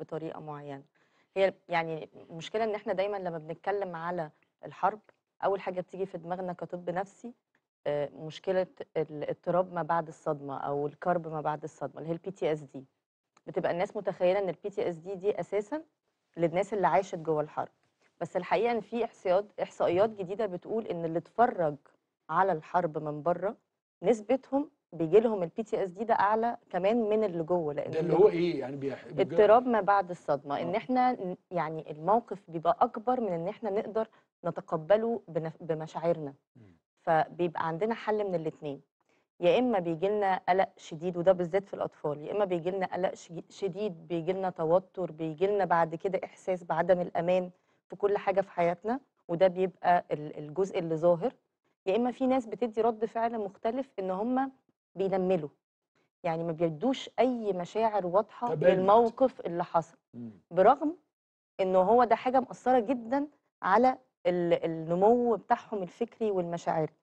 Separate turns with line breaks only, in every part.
بطريقة معينة هي يعني المشكلة إن إحنا دايمًا لمّا بنتكلم على الحرب أول حاجة بتيجي في دماغنا كطب نفسي آآ مشكلة الاضطراب ما بعد الصدمة أو الكرب ما بعد الصدمة اللي هي الPTSD بتبقى الناس متخيلة إن الPTSD دي أساسًا للناس اللي عاشت جوه الحرب، بس الحقيقة إن في إحصائيات إحصائيات جديدة بتقول إن اللي اتفرج على الحرب من برّه نسبتهم بييجي لهم الPTSD ده أعلى كمان من اللي جوه، لإن
ده اللي
اللي
هو إيه يعني بيح بيج
اضطراب ما بعد الصدمة، إن
آه.
إحنا ن يعني الموقف بيبقى أكبر من إن إحنا نقدر نتقبله بنف بمشاعرنا،
إمم.
فبيبقى عندنا حل من الاتنين، يا إما بييجي لنا قلق شديد وده بالذات في الأطفال، يا إما بييجي لنا قلق شج شديد، بييجي لنا توتر، بييجي لنا بعد كده إحساس بعدم الأمان في كل حاجة في حياتنا، وده بيبقى ال الجزء اللي ظاهر، يا إما في ناس بتدّي رد فعل مختلف إن هم بينمّلوا، يعني ما بيدّوش أي مشاعر واضحة
تبلد.
للموقف اللي حصل،
إمم.
برغم إنه هو ده حاجة مأثّرة جدًا على ال النمو بتاعهم الفكري والمشاعري،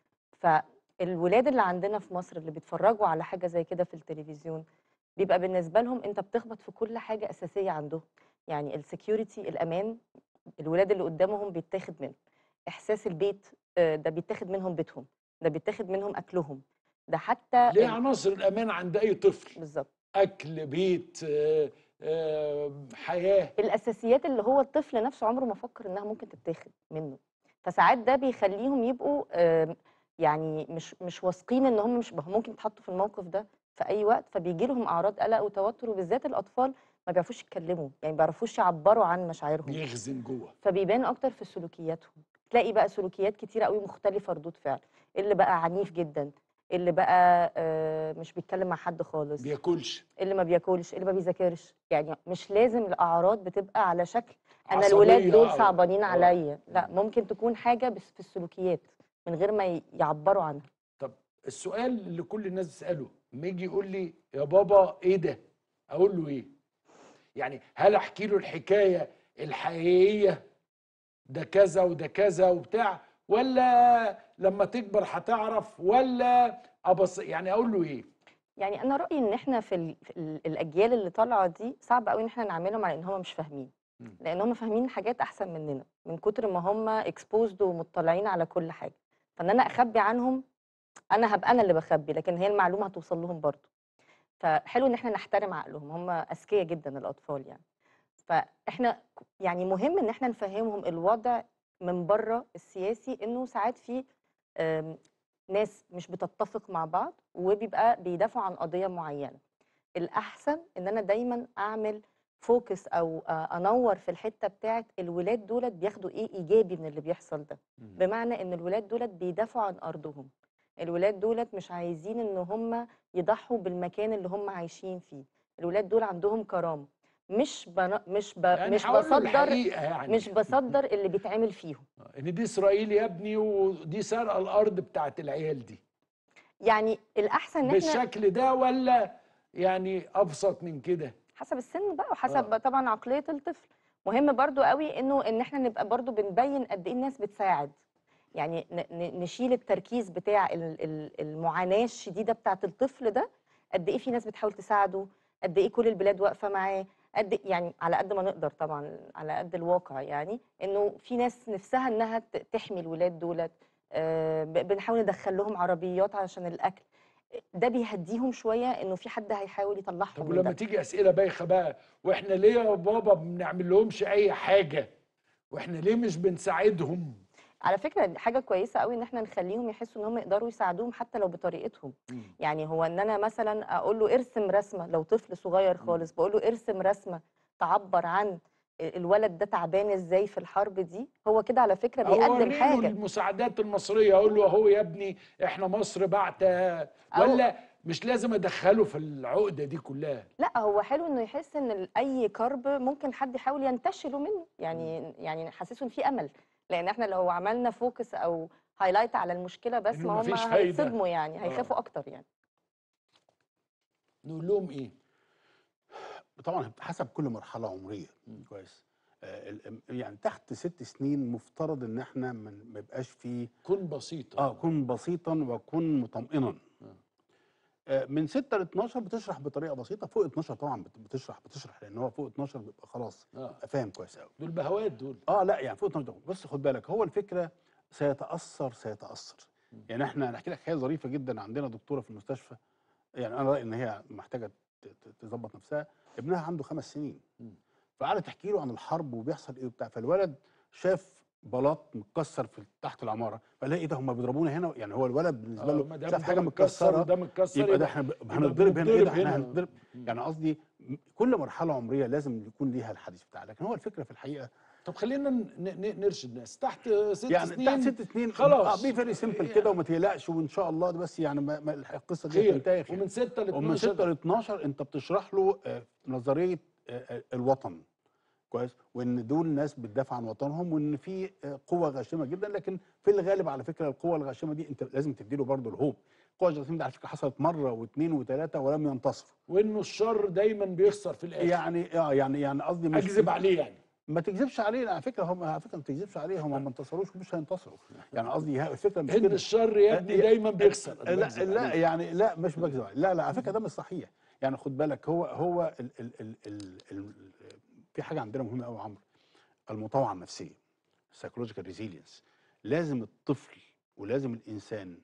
فالولاد اللي عندنا في مصر اللي بيتفرجوا على حاجة زي كده في التلفزيون، بيبقى بالنسبة لهم أنت بتخبط في كل حاجة أساسية عندهم، يعني الsecurity الأمان الولاد اللي قدّامهم بيتاخد منهم، إحساس البيت آآ ده بيتاخد منهم بيتهم، ده بيتاخد منهم أكلهم، ده حتى
اللي هي
ال
عناصر الأمان عند أي طفل،
بالضبط.
أكل، بيت، آآ آآ حياة.
الأساسيات اللي هو الطفل نفسه عمره ما فكّر إنها ممكن تتاخد منه، فساعات ده بيخلّيهم يبقوا آمم يعني مش مش واثقين إن هم مش ما هو ممكن يتحطّوا في الموقف ده في أي وقت، فبييجي لهم أعراض قلق وتوتر وبالذات الأطفال ما بيعرفوش يتكلموا، يعني ما بيعرفوش يعبّروا عن مشاعرهم.
بيخزن جوه.
فبيبان أكتر في سلوكياتهم، تلاقي بقى سلوكيات كتيرة أوي مختلفة ردود فعل، اللي بقى عنيف جدًا، اللي بقى آآ مش بيتكلم مع حد خالص،
بياكلش.
اللي ما بياكلش، اللي ما بيذاكرش، يعني مش لازم الأعراض بتبقى على شكل أنا الولاد
عصبية
دول
أو
صعبانين
آه.
عليَّ، لأ
إمم.
ممكن تكون حاجة بس في السلوكيات من غير ما ي يعبّروا عنها.
طب السؤال اللي كل الناس بتسأله، أمّا ييجي يقول لي يا بابا إيه ده؟ أقول له إيه؟ يعني هل أحكي له الحكاية الحقيقية ده كذا وده كذا وبتاع، والّا لمّا تكبر هتعرف، والّا أبس يعني أقول له إيه؟
يعني أنا رأيي إن إحنا في ال في ال الأجيال اللي طالعة دي صعب أوي إن إحنا نعاملهم على إن هم مش فاهمين،
إمم.
لإن هم فاهمين حاجات أحسن مننا، من كتر ما هم exposed ومطّلعين على كل حاجة، فإن أنا أخبّي عنهم أنا هابقى أنا اللي باخبّي، لكن هي المعلومة هتوصل لهم برضه، فحلو إن إحنا نحترم عقلهم، هم أذكيا جدًا الأطفال يعني، فإحنا ك يعني مهم إن إحنا نفهّمهم الوضع من برّه السياسي، إنه ساعات في آمم ناس مش بتتّفق مع بعض، وبيبقى بيدافعوا عن قضية معيّنة، الأحسن إن أنا دايمًا أعمل focus أو أ أنوّر في الحتّة بتاعة الولاد دُولة بياخدوا إيه إيجابي من اللي بيحصل ده،
إمم.
بمعنى إن الولاد دُولة بيدافعوا عن أرضهم، الولاد دُولة مش عايزين إن هم يضحّوا بالمكان اللي هم عايشين فيه، الولاد دول عندهم كرامة، مش بن مش ب
يعني
مش
هاقول له
باصدّر
الحقيقة يعني.
مش باصدّر اللي بيتعمل فيهم.
آه، إن دي إسرائيل يا ابني ودي سارقة الأرض بتاعة العيال دي.
يعني الأحسن إن إحنا
بالشكل ده والّا يعني أبسط من كده؟
حسب السن بقى وحسب
آه.
طبعًا عقلية الطفل، مهم برضه أوي إنه إن إحنا نبقى برضه بنبيّن قد إيه الناس بتساعد، يعني ن ن نشيل التركيز بتاع ال ال المعاناة الشديدة بتاعة الطفل ده، قد إيه في ناس بتحاول تساعده، قد إيه كل البلاد واقفة معاه، قد يعني على قد ما نقدر طبعًا، على قد الواقع يعني، إنه في ناس نِفْسها إنها ت تحمي الولاد دُولة، آآ ب بنحاول ندخّل لهم عربيات علشان الأكل، أ ده بيهدّيهم شوية إنه في حد هيحاول يطلّعهم
طب
من
ولمّا
ده.
تيجي أسئلة بايخة بقى، وإحنا ليه يا بابا ما بنعملّهمش أي حاجة؟ وإحنا ليه مش بنساعدهم؟
على فكرة دي حاجة كويسة أوي إن إحنا نخلّيهم يحسّوا إن هم يقدروا يساعدوهم حتى لو بطريقتهم،
إمم.
يعني هو إن أنا مثلًا أقول له ارسم رسمة لو طفل صغير
إمم.
خالص، باقول له ارسم رسمة تعبّر عن أ الولد ده تعبان إزاي في الحرب دي، هو كده على فكرة
أو
بيقدّم
أورّي له
حاجة.
المساعدات المصرية، أقول له أهو يا ابني إحنا مصر باعتة
أو
والّا مش لازم أدخّله في العقدة دي كلّها؟
لأ، هو حلو إنه يحس إن ال أي كرب ممكن حد يحاول ينتشله منه،
إمم.
يعني يعني نحسّسه إن في أمل، لإن إحنا لو عملنا focus أو highlight على المشكلة بس
إنه
ما
ما
هم
فيش فايدة.
هيتصدموا يعني،
آه.
هيخافوا أكتر يعني.
نقول لهم إيه؟
طبعًا حسب كل مرحلة عمرية،
إمم.
كويس، آآ ال ام يعني تحت 6 سنين مفترض إن إحنا من ما يبقاش في
كُن بسيطًا.
آه، كُن بسيطًا وكُن مطمئنًا.
آه.
آه، من 6 ل 12 بتشرح بطريقه بسيطه فوق 12 طبعا بت- بتشرح بتشرح لان هو فوق 12 بيبقى خلاص
اه
بيبقى فاهم كويس قوي
دول بهوات دول
اه لا يعني فوق 12 بس خد بالك هو الفكره سيتاثر سيتاثر
مم.
يعني احنا هنحكي لك حكايه ظريفه جدا عندنا دكتوره في المستشفى يعني انا رايي ان هي محتاجه ت- ت- تظبط نفسها ابنها عنده خمس سنين
مم.
فقعدت تحكي له عن الحرب وبيحصل ايه وبتاع فالولد شاف بلاط متكسر في تحت العماره فقال لها ايه ده هم بيضربونا هنا يعني هو الولد بالنسبه
آه،
له
ما دام
شاف
ده
حاجه
متكسر
متكسره
وده متكسر
يبقى ده احنا ب- هنتضرب هنا ايه ده احنا هنتضرب
مم.
يعني قصدي م- كل مرحله عمريه لازم يكون ليها الحديث بتاعها لكن هو الفكره في الحقيقه
طب خلينا ن- ن- نرشد الناس تحت ست
يعني
سنين
تحت ست سنين
خلاص.
اه بي فيري سيمبل
يعني-
كده وما تقلقش وان شاء الله ده بس يعني ما ما القصه دي
خير
تنتهي خير
ومن 6 ل
ومن 6 ل
12
12 انت بتشرح له آه، نظريه آه، آه، الوطن كويس وان دول ناس بتدافع عن وطنهم وان في آه، قوه غاشمه جدا لكن في الغالب على فكره القوه الغاشمه دي انت لازم تديله برضه الهوب القوه الغاشمه دي على فكره حصلت مره واثنين وثلاثه ولم ينتصروا
وانه الشر دايما بيخسر في الاخر
يعني اه يعني يعني قصدي مش
اكذب عليه يعني
ما تكذبش عليه على فكره هم على فكره ما تكذبش عليه هم ما انتصروش ومش هينتصروا يعني قصدي ها- الفكره مش
ان
كده
الشر يا ابني
آه،
دايما بيخسر أنا
لا
بكذب
لا
عليه.
يعني لا مش بكذب عليه. لا لا على فكره ده مش صحيح يعني خد بالك هو هو ال ال ال ال ال في حاجه عندنا مهمه قوي يا عمرو المطاوعه النفسيه psychological resilience لازم الطفل ولازم الانسان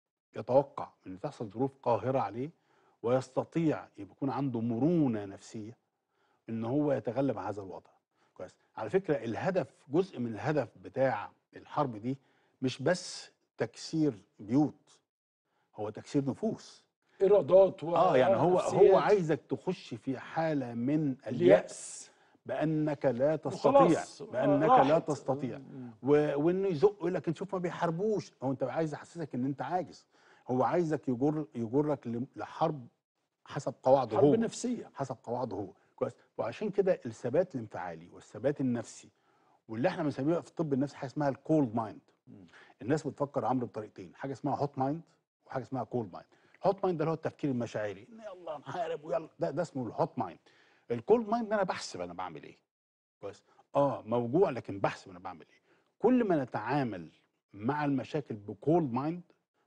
يتوقع ان تحصل ظروف قاهره عليه ويستطيع يكون عنده مرونه نفسيه ان هو يتغلب على هذا الوضع كويس على فكره الهدف جزء من الهدف بتاع الحرب دي مش بس تكسير بيوت هو تكسير نفوس
ايرادات و
اه يعني هو هو
نفسيات.
عايزك تخش في حاله من اليأس
اليأس
بانك لا تستطيع
وخلاص،
بانك
راحت.
لا تستطيع
مم.
و... وانه يزق يقول لك نشوف ما بيحاربوش هو انت عايز يحسسك ان انت عاجز هو عايزك يجر يجرك ل- لحرب حسب قواعده
حرب
هو
نفسيه
حسب قواعده هو كويس وعشان كده الثبات الانفعالي والثبات النفسي واللي احنا بنسميها في الطب النفسي حاجه اسمها الكولد مايند
مم.
الناس بتفكر عمرو بطريقتين حاجه اسمها هوت مايند وحاجه اسمها كولد مايند الهوت مايند ده اللي هو التفكير المشاعري إن يلا نحارب ويلا ده ده اسمه الهوت مايند الكولد مايند انا بحسب انا بعمل ايه كويس اه موجوع لكن بحسب انا بعمل ايه كل ما نتعامل مع المشاكل بكولد مايند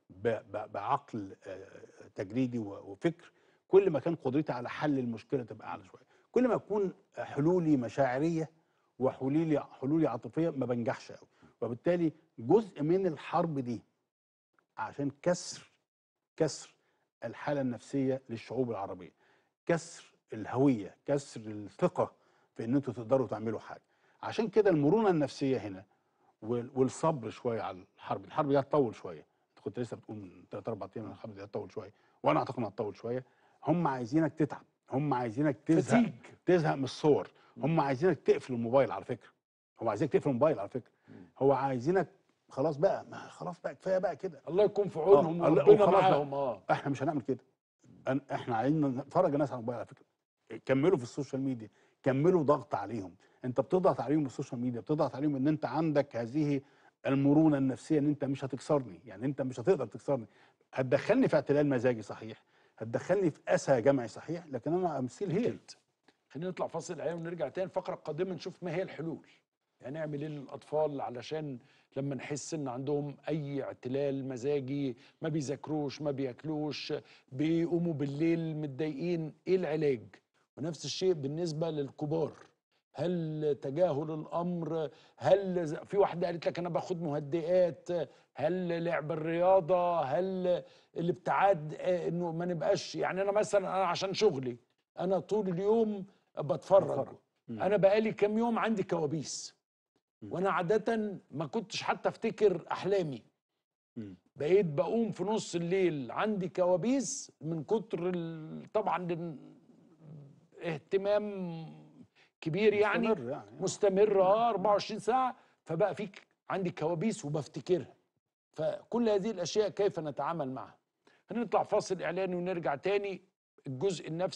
بعقل آه، تجريدي و- وفكر كل ما كان قدرتي على حل المشكله تبقى اعلى شويه كل ما اكون حلولي مشاعريه وحلولي حلولي عاطفيه ما بنجحش قوي وبالتالي جزء من الحرب دي عشان كسر كسر الحاله النفسيه للشعوب العربيه كسر الهويه كسر الثقه في ان انتوا تقدروا تعملوا حاجه عشان كده المرونه النفسيه هنا وال- والصبر شويه على الحرب الحرب دي هتطول شويه انت كنت لسه بتقول من ثلاث اربع ايام إن الحرب دي هتطول شويه وانا اعتقد انها هتطول شويه هم عايزينك تتعب هم عايزينك تزهق
فتيج
تزهق من الصور هم عايزينك تقفل الموبايل على فكره هو عايزينك تقفل الموبايل على فكره
مم.
هو عايزينك خلاص بقى ما خلاص بقى كفايه بقى كده
الله يكون في عونهم
آه، الله-
وربنا
وخلاص بقى.
معاهم اه
احنا مش هنعمل كده أن- احنا عايزين نفرج الناس على الموبايل على فكره كملوا في السوشيال ميديا كملوا ضغط عليهم انت بتضغط عليهم بالسوشيال ميديا بتضغط عليهم ان انت عندك هذه المرونه النفسيه ان انت مش هتكسرني يعني انت مش هتقدر تكسرني هتدخلني في اعتلال مزاجي صحيح هتدخلني في اسى جمعي صحيح لكن انا امثيل هي
اكيد خلينا نطلع فاصل الايام ونرجع تاني الفقره القادمه نشوف ما هي الحلول يعني نعمل ايه للاطفال علشان لما نحس ان عندهم اي اعتلال مزاجي ما بيذاكروش ما بياكلوش بيقوموا بالليل متضايقين ايه العلاج ونفس الشيء بالنسبه للكبار هل تجاهل الامر هل ز- في واحده قالت لك انا باخد مهدئات هل لعب الرياضه هل الابتعاد آه، انه ما نبقاش يعني انا مثلا انا عشان شغلي انا طول اليوم بتفرج
بتفرج. مم.
انا بقالي كام يوم عندي كوابيس
مم.
وانا عاده ما كنتش حتى افتكر احلامي
مم.
بقيت بقوم في نص الليل عندي كوابيس من كتر ال- طبعا ال- اهتمام كبير يعني
مستمر يعني
مستمر اه 24 ساعه فبقى فيك عندي كوابيس وبفتكرها فكل هذه الاشياء كيف نتعامل معها هنطلع فاصل اعلاني ونرجع تاني الجزء النفسي